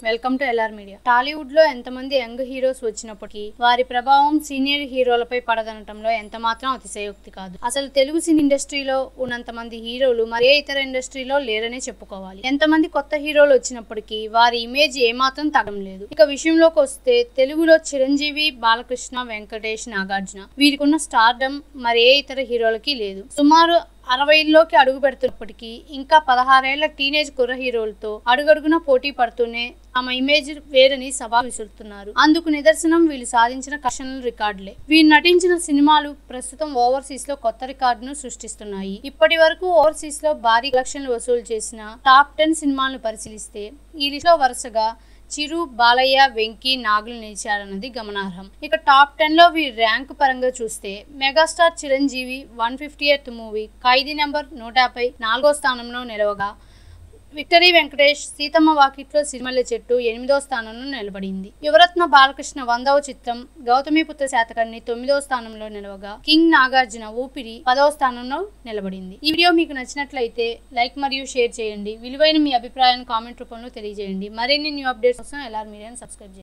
welcome to LR media Tollywood లో ఎంతమంది young heroes వచ్చినప్పటికీ వారి ప్రభావం సీనియర్ హీరోలపై పడదనటంలో ఎంత మాత్రం అతిశయోక్తి కాదు అసలు తెలుగు సినీ ఇండస్ట్రీలో ఉన్నంత మంది హీరోలు మరే ఇతర ఇండస్ట్రీలో లేరనే చెప్పుకోవాలి ఎంతమంది కొత్త హీరోలు వచ్చినప్పటికీ వారి ఇమేజ్ ఏమాత్రం తగ్గం లేదు ఇక విషయంలోకి వస్తే తెలుగులో చిరంజీవి బాలకృష్ణ వెంకటేష్ నాగార్జున వీరికి ఉన్న స్టార్డమ్ మరే ఇతర హీరోలకి లేదు సుమారు అరవైలోకి అడుగు పెడుతున్నప్పటికీ ఇంకా పదహారేళ్ల టీనేజ్ కుర్ర హీరోలతో అడుగడుగున పోటీ పడుతూనే తమ ఇమేజ్ వేరని సవాల్ విసురుతున్నారు అందుకు నిదర్శనం వీళ్ళు సాధించిన కషన్ల రికార్డులే వీరు నటించిన సినిమాలు ప్రస్తుతం ఓవర్సీస్ లో కొత్త రికార్డును సృష్టిస్తున్నాయి ఇప్పటి వరకు ఓవర్సీస్ లో భారీ కలెక్షన్లు వసూలు చేసిన టాప్ టెన్ సినిమాలను పరిశీలిస్తే ఈ లిస్ట్లో వరుసగా చిరు బాలయ్య వెంకీ నాగులు నిలిచారన్నది గమనార్హం ఇక టాప్ టెన్ లో వీరి ర్యాంక్ పరంగా చూస్తే megastar Chiranjeevi one fifty eighth movie Khaidi number నూట యాభై నాలుగో స్థానంలో నిలవగా విక్టరీ వెంకటేష్ సీతమ్మ వాకిట్లో సిరిమల్లె చెట్టు ఎనిమిదో స్థానంలో నిలబడింది యువరత్న బాలకృష్ణ వందవ చిత్రం గౌతమిపుత్ర శాతకర్ణి తొమ్మిదో స్థానంలో నిలవగా కింగ్ నాగార్జున ఊపిరి పదవ స్థానంలో నిలబడింది ఈ వీడియో మీకు నచ్చినట్లయితే లైక్ మరియు షేర్ చేయండి విలువైన మీ అభిప్రాయాన్ని కామెంట్ రూపంలో తెలియజేయండి మరిన్ని న్యూ అప్డేట్స్ కోసం ఎల్ఆర్ మీడియాని సబ్స్క్రైబ్ చేయండి